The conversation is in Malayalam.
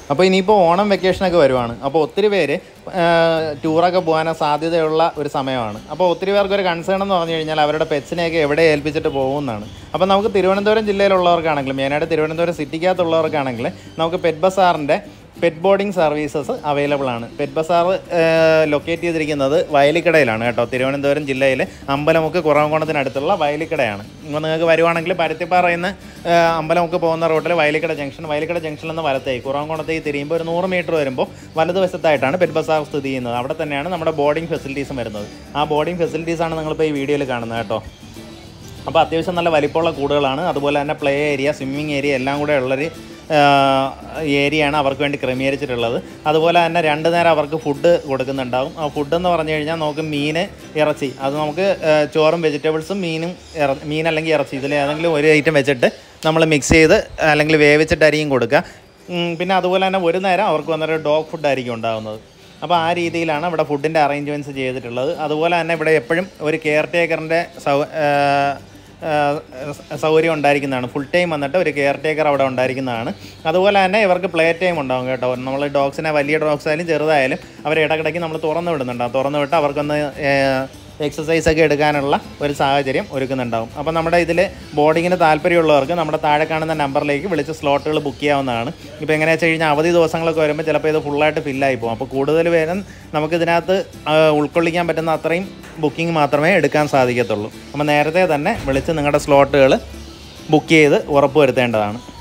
അപ്പോൾ ഇനിയിപ്പോൾ ഓണം വെക്കേഷനൊക്കെ വരുവാണ് അപ്പോൾ ഒത്തിരി പേര് ടൂറൊക്കെ പോകാൻ സാധ്യതയുള്ള ഒരു സമയമാണ് അപ്പോൾ ഒത്തിരി പേർക്ക് ഒരു കൺസേൺ എന്ന് പറഞ്ഞു കഴിഞ്ഞാൽ അവരുടെ പെറ്റ്സിനെയൊക്കെ എവിടെ ഏൽപ്പിച്ചിട്ട് പോകുമെന്നാണ് അപ്പോൾ നമുക്ക് തിരുവനന്തപുരം ജില്ലയിലുള്ളവർക്കാണെങ്കിൽ മെയിനായിട്ട് തിരുവനന്തപുരം സിറ്റിക്കകത്തുള്ളവർക്കാണെങ്കിൽ നമുക്ക് പെറ്റ് ബസാറിൻ്റെ പെറ്റ് ബോർഡിംഗ് സർവീസസ് അവൈലബിൾ ആണ് പെറ്റ് ബസാർ ലൊക്കേറ്റ് ചെയ്തിരിക്കുന്നത് വയലിക്കടയിലാണ് കേട്ടോ തിരുവനന്തപുരം ജില്ലയിലെ അമ്പലമുക്ക് കുറവങ്കോണത്തിനടുത്തുള്ള വയലിക്കടയാണ് ഇപ്പോൾ നിങ്ങൾക്ക് വരുവാണെങ്കിൽ പരുത്തിപ്പാറയിൽ നിന്ന് അമ്പലമുക്ക് പോകുന്ന റോഡിൽ വയലിക്കട ജംഗ്ഷൻ വയലിക്കട ജംഗ്ഷനിൽ നിന്ന് വലത്തേക്ക് കുറവങ്കോണത്തേക്ക് തിരിയുമ്പോൾ ഒരു നൂറ് മീറ്റർ വരുമ്പോൾ വലതുവശത്തായിട്ടാണ് പെറ്റ് ബസാർ സ്ഥിതി ചെയ്യുന്നത് അവിടെ തന്നെയാണ് നമ്മുടെ ബോർഡിംഗ് ഫെസിലിറ്റീസും വരുന്നത് ആ ബോർഡിംഗ് ഫെസിലിറ്റീസാണ് നിങ്ങളിപ്പോൾ ഈ വീഡിയോയിൽ കാണുന്നത് കേട്ടോ അപ്പോൾ അത്യാവശ്യം നല്ല വലിപ്പമുള്ള കൂടുകളാണ് അതുപോലെ തന്നെ പ്ലേ ഏരിയ സ്വിമ്മിങ് ഏരിയ എല്ലാം കൂടെ ഉള്ളൊരു ഏരിയയാണ് അവർക്ക് വേണ്ടി ക്രമീകരിച്ചിട്ടുള്ളത് അതുപോലെ തന്നെ രണ്ട് നേരം അവർക്ക് ഫുഡ് കൊടുക്കുന്നുണ്ടാവും ആ ഫുഡ് എന്ന് പറഞ്ഞു കഴിഞ്ഞാൽ നമുക്ക് മീൻ ഇറച്ചി അത് നമുക്ക് ആ, ചോറും വെജിറ്റബിൾസും മീനും ഇറ മീൻ അല്ലെങ്കിൽ ഇറച്ചി ഇതിൽ ഏതെങ്കിലും ഒരു ഐറ്റം വെച്ചിട്ട് നമ്മൾ മിക്സ് ചെയ്ത് അല്ലെങ്കിൽ വേവിച്ചിട്ട് അരിയും കൊടുക്കുക ഉം, പിന്നെ അതുപോലെ തന്നെ ഒരു നേരം അവർക്ക് വന്നൊരു ഡോഗ് ഫുഡ് ആയിരിക്കും ഉണ്ടാകുന്നത് അപ്പോൾ ആ രീതിയിലാണ് ഇവിടെ ഫുഡിൻ്റെ അറേഞ്ച്മെൻറ്റ്സ് ചെയ്തിട്ടുള്ളത് അതുപോലെ തന്നെ ഇവിടെ എപ്പോഴും ഒരു കെയർ ടേക്കറിൻ്റെ സൗ ആ, ആ, സൗകര്യം ഉണ്ടായിരിക്കുന്നതാണ് ഫുൾ ടൈം വന്നിട്ട് ഒരു കെയർ ടേക്കർ അവിടെ ഉണ്ടായിരിക്കുന്നതാണ് അതുപോലെ തന്നെ ഇവർക്ക് പ്ലേ ടൈം ഉണ്ടാവും കേട്ടോ നമ്മൾ ഡോഗ്സിനെ വലിയ ഡോഗ്സ് ആയാലും ചെറുതായാലും അവരെ ഇടയ്ക്കിടയ്ക്ക് നമ്മൾ തുറന്നു വിടുന്നുണ്ടാവും തുറന്നു വിട്ട് അവർക്കൊന്ന് എക്സസൈസ് ഒക്കെ എടുക്കാനുള്ള ഒരു സാഹചര്യം ഒരുക്കുന്നുണ്ടാവും അപ്പോൾ നമ്മുടെ ഇതിൽ ബോർഡിങ്ങിന് താല്പര്യമുള്ളവർക്ക് നമ്മുടെ താഴെ കാണുന്ന നമ്പറിലേക്ക് വിളിച്ച് സ്ലോട്ടുകൾ ബുക്ക് ചെയ്യാവുന്നതാണ് ഇപ്പോൾ എങ്ങനെയാണെന്ന് വെച്ച് കഴിഞ്ഞാൽ അവധി ദിവസങ്ങളൊക്കെ വരുമ്പോൾ ചിലപ്പോൾ ഇത് ഫുള്ളായിട്ട് ഫില്ലായി പോകും അപ്പോൾ കൂടുതൽ പേരും നമുക്കിതിനകത്ത് ആ, ഉൾക്കൊള്ളിക്കാൻ പറ്റുന്ന അത്രയും ബുക്കിംഗ് മാത്രമേ എടുക്കാൻ സാധിക്കത്തുള്ളൂ അപ്പോൾ നേരത്തെ തന്നെ വിളിച്ച് നിങ്ങളുടെ സ്ലോട്ടുകൾ ബുക്ക് ചെയ്ത് ഉറപ്പ് വരുത്തേണ്ടതാണ്